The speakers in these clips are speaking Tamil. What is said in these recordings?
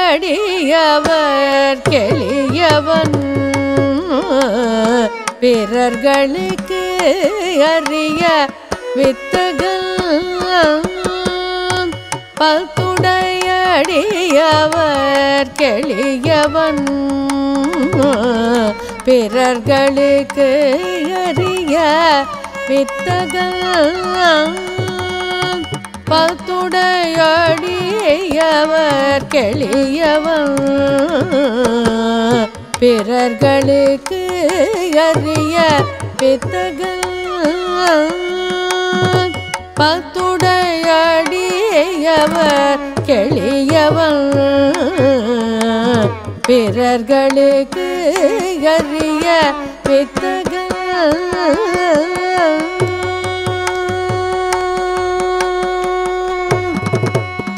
பத்துடையடியவர் கெளியவன் பிறர்களுக்கு அறிய வித்தகன் பத்துடையடியவர் கெளியவன் பிறர்களுக்கு அறிய வித்தகன் பத்துடையடியவர் கெளியவன் பிறர்களுக்கு அறிய வித்தகன் பத்துடையடியவர் கெளியவன் பிறர்களுக்கு அறிய வித்தகன்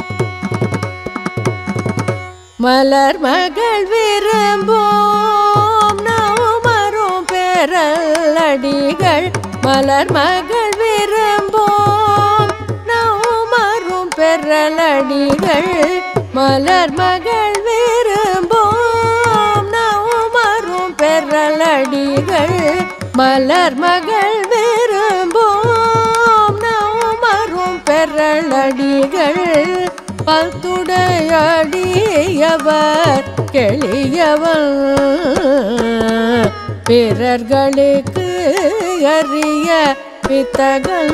மலர் மகள் விரும்போம் நவமரும் பெறலடிகள் மலர் மகள் விரும்போம் நவமரும் பெறலடிகள் மலர் மகள் விரும்போம் நவமரும் பெறலடிகள் மலர் மகள் விரும்போம் நவமரும் பெறலடிகள் பத்துடையடியவர் கெளியவன் பிறர்களுக்கு அறிய பித்தகன்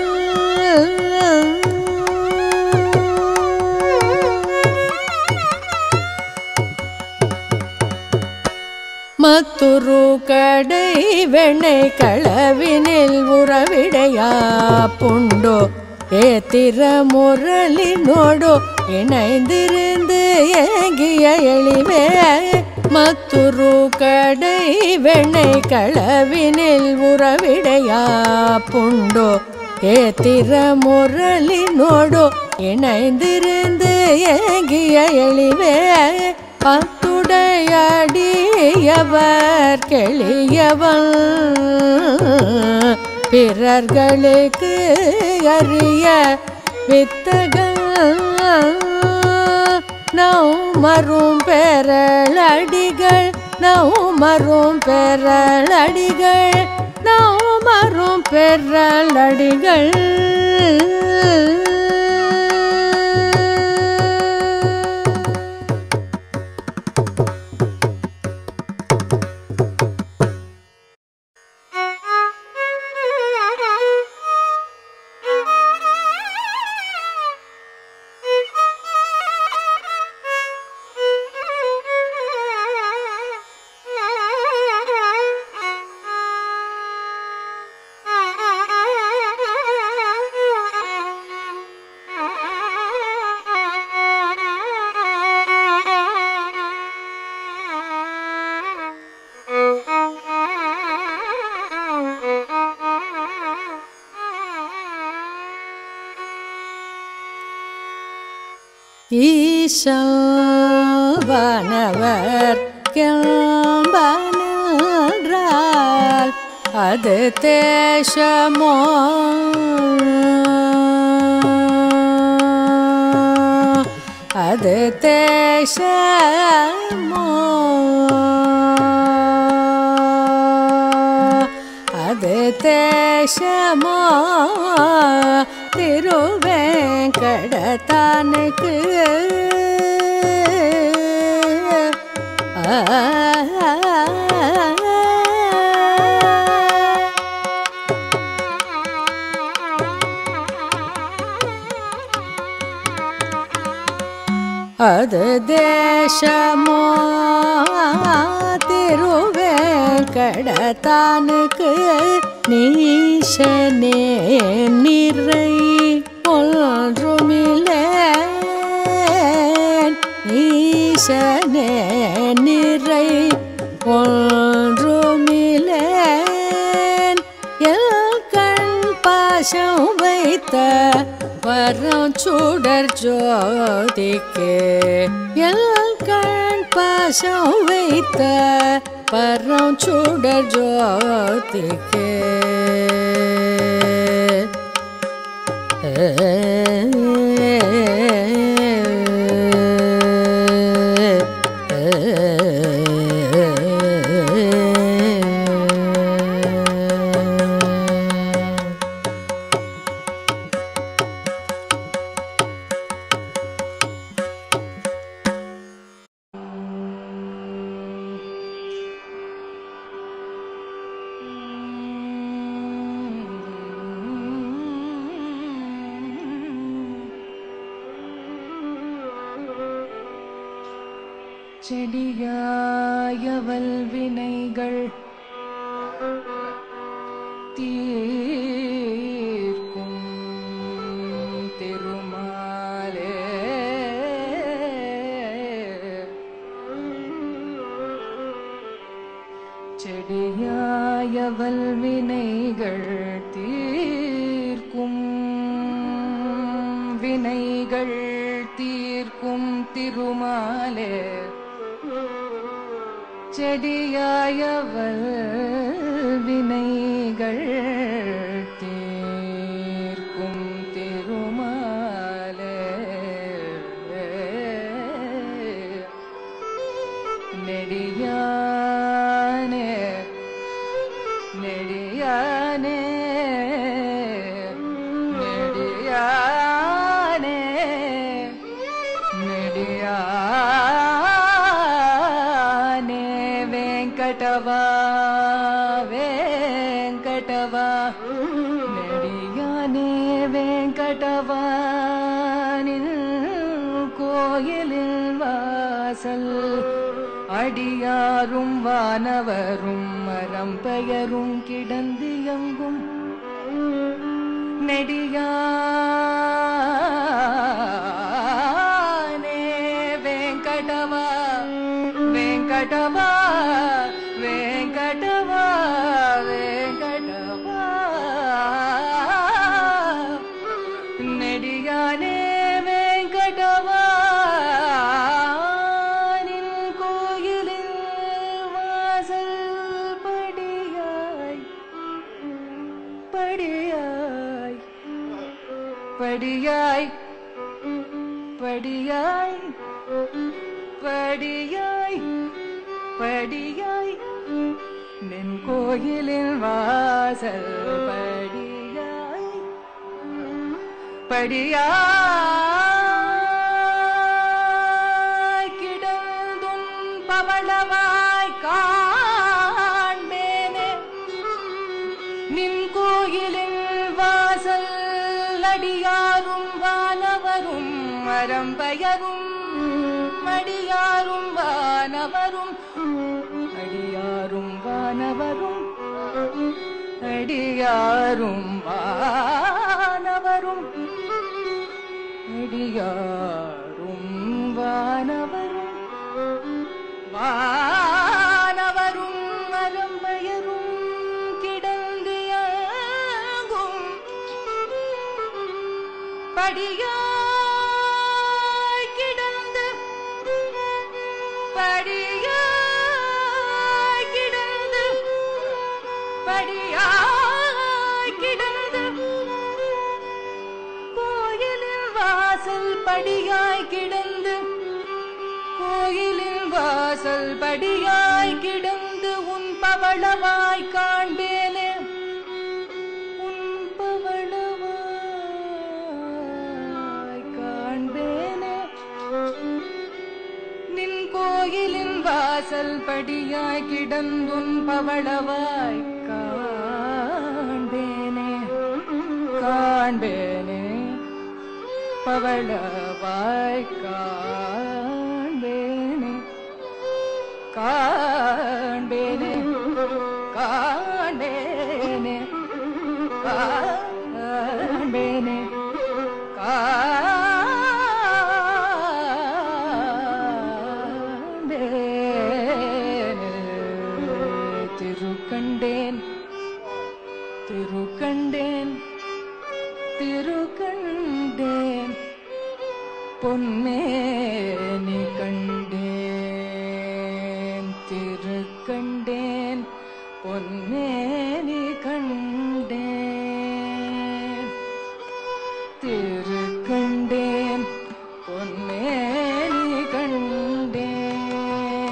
மத்துரு கடை வெண்ணை களவினில் உறவிடையா புண்டோ ஏத்திர முரளினோடு இணைந்திருந்து ஏங்கிய எளிவே மத்துரு கடை வெண்ணை களவினில் உறவிடையா புண்டோ ஏத்திர முரளினோடு இணைந்திருந்து ஏங்கிய எளிவே பத்துடையடியவர் கெளியவன் பிறர்களுக்கு அறிய வித்தகன் நௌமரும் பெறலடிகள் நௌமரும் பெறலடிகள் நௌமரும் பெறலடிகள் ஈசவனவர் கிளம்பனால் அது தேசமோ அது தேசமோ அது தேசமோ திருவேங்கடத்தானுக்கு அது தேசமோ திருவேங்கடத்தானுக்கு நீசனே நிறை ஒன்றுமில்லை நீசனே நிறை ஒன்றுமில்லை எல் கண் பாசம் வைத்த வரம் சுடர் ஜோதிக்கு எல் கண் பாசம் வைத்த வரம் சுடர் ஜோதிக்கு செடியாயவல் வினைகள் தீர்க்கும் திருமாலே செடியாயவல் வினைகள் தீர்க்கும் வினைகள் தீர்க்கும் திருமாலே செடியாயவல் வினைகள் தீர்க்கும் திருமாலே நெடியானே நெடியானே நெடியானே நெடியானே வெங்கடவா வெங்கடவா நெடியானே வெங்கடவா நின் கோயிலில் வாசல் அடியாரும் வானவரும் மரம் பெயரும் கிடந்து எங்கும் நெடியானே வெங்கடவா வெங்கடவா வெங்கடவா வெங்கடவா நெடியானே வெங்கடவா நின் கோயிலில் வாசல் படியாய் படியாய் படியாய் படியாய் படியாய் படியாய் நின் கோயிலின் வாசல் படியாய் படியாய் கிடந்தும் பவளவாய் காண்பேனே நின் கோயிலின் வாசல் அடியாரும் வானவரும் மரம்பயரும் அடியாரும் வானவரும் அடியாரும் வானவரும் அடியாரும் வானவரும் அடியாரும் வானவரும் வானவரும் மரம்பயரும் கிடந்தியாகும் படியாய் கிடந்து படியாய் கிடந்து படியாய் கிடந்து கோயிலின் வாசல் படியாய் கிடந்து கோயிலின் வாசல் படியாய் கிடந்து உன் பவளவாய் காண்பேனே உன் பவளவாய் காண்பேனே நின் கோயிலின் வாசல் படியாய் கிடந்துன் பவளவாய் காண்பேனே காண்பேனே பவளவாய் காண்பேனே காண்பேனே காண்பேனே காண்பேனே காண்பேனே திருக்கண்டேன் திருக்கண்டேன் திருக்கண்டேன் பொன்மேனி கண்டேன் திருக்கண்டேன் பொன்மேனி கண்டேன் திருக்கண்டேன் பொன்மேனி கண்டேன்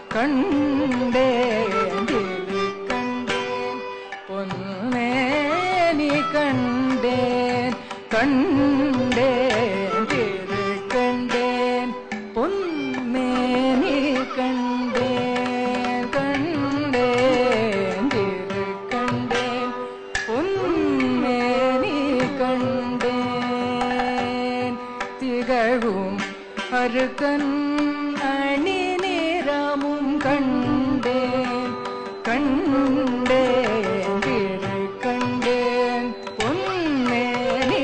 கண்டேன் திரு கண்டேன் பொன்னேனி கண்டேன் கண்டேன் திரு கண்டேன் பொன்மேனி கண்டேன் கண்டேன் திரு கண்டேன் பொன்மேனி கண்டேன் திகழும் அருகன் அணி நிறமும் கண்டேன் கண்டேன் திரு கண்டேன் பொன்னேனி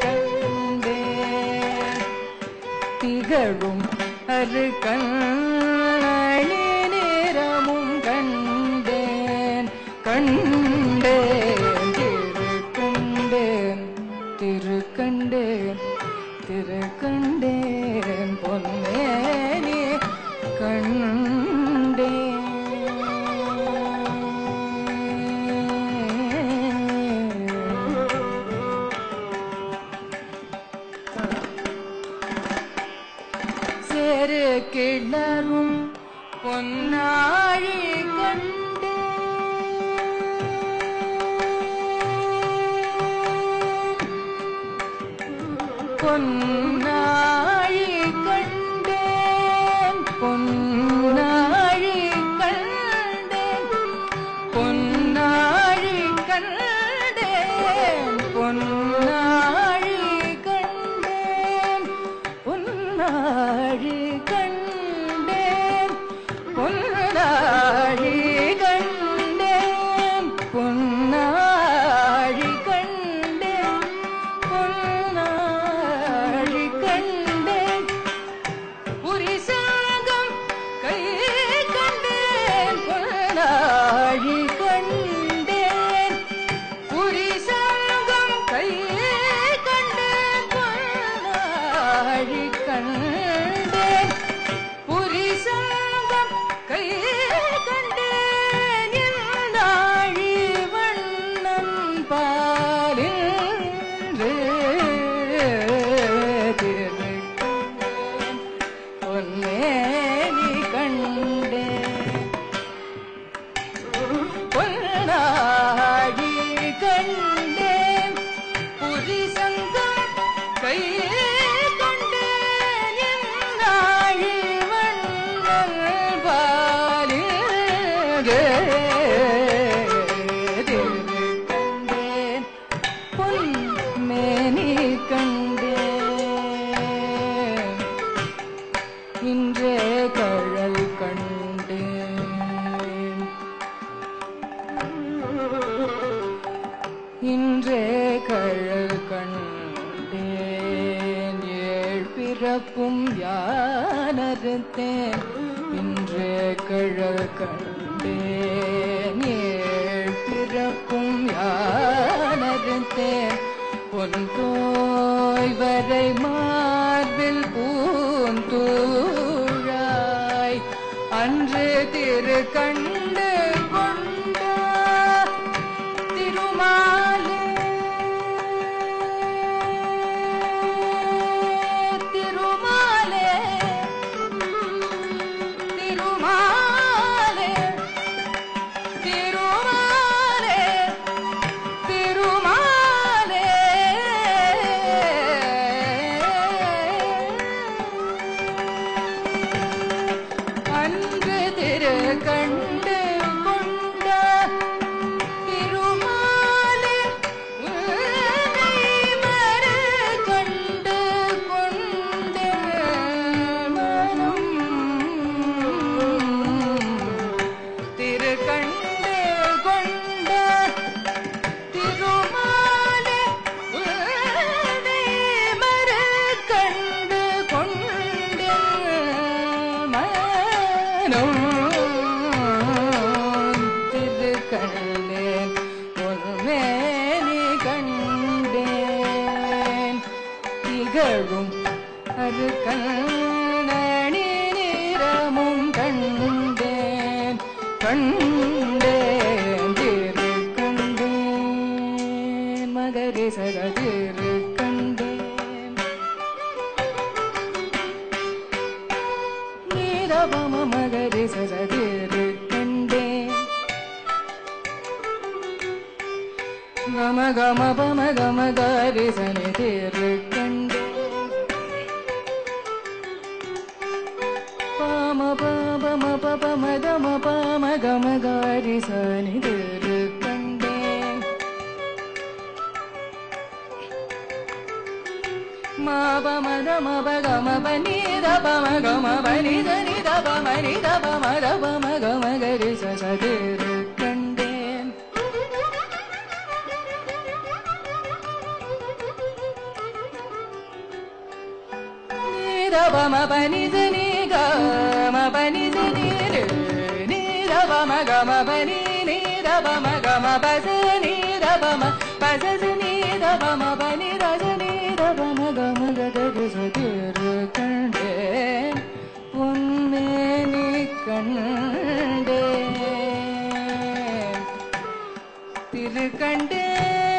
கண்டேன் திகழும் அருகன் அணி நிறமும் கண்டேன் கண்டேன் திரு கண்டேன் திரு கண்டேன் திரு கண்டேன் பொன்னேனி கண்டேன் சேரு கிளரும் பொன்னாழி கண்டே பொன்னாழி கண்டேன் பொன்னாழி கண்டேன் பொன்னாழி கண்டேன் பொன்னாழி கண்டேன் பொன்னாழி கண்டேன் பொன்னாழி கண்டேன் பொன்னாழி கண்டேன் பொன்னாழி கண்டேன் புரிசாகம் கை கண்டேன் பொன்னாழி கண்டேன் புரிசாகம் கை கண்டேன் பொன்னாழி கண்டேன் புரிசாகம் கை கண்டேன் என்னாழி வண்ணன் பாலில் திரு பொன்னேனி கண்டேன் பொன்னாடி கண்டேன் புரிசங்கம் கை கண்டேன் என்னாழி வண்ணல் பாலில் திரு கண்டேன் பொன்மேனி கண்டேன் இன்றே கழல் கண்டேன் இன்றே கழல் கண்டேன் ஏழ் பிறப்பும் யானறுத்தேன் இன்றே கழல் கண்டேன் ஏழ் பிறப்பும் யானறுத்தேன் பொன்தோய் வரை மார்பில் பூந்தூழாய் அன்று திரு கண்டு கொண்ட திருமாலே திருமாலே திருமாலே திருமாலே திருமாலே அன்று திரு கண்டு கொண்ட திருமாலே உன்னை மறு கண்டு கொண்ட மனம் திரு கண்டு கொண்ட திருமாலே உன்னை மறு கண்டு கொண்ட மனம் திரு கண்டேன் பொன்மேனி கண்டேன் திகழும் அது கண்ணி நிறமும் கண்டேன் கண்டேன் திரு கண்டேன் மகரி சக திரு கண்டேன் நீரவா பாம மகரி சசதிரு கண்டேன் கம கம பம கம கரி சனி திரு கண்டேன் பாம பாபம பபம கம பாம கம கரி சனி திரு கண்டேன் மா பம தம பகம பனி தபம கம பனி தனி தபம நி தபம தபம கம கரி சசதிரு கண்டேன் நீரபம பனி தனி கம பனி தனி நீரபம கம பனி நீரபம கம பச நீரபம பச நீரபம பனி ரஜ நீரபம கம கதரு சதிரு கண்டே உன்மே நீ கண்டே திரு கண்டே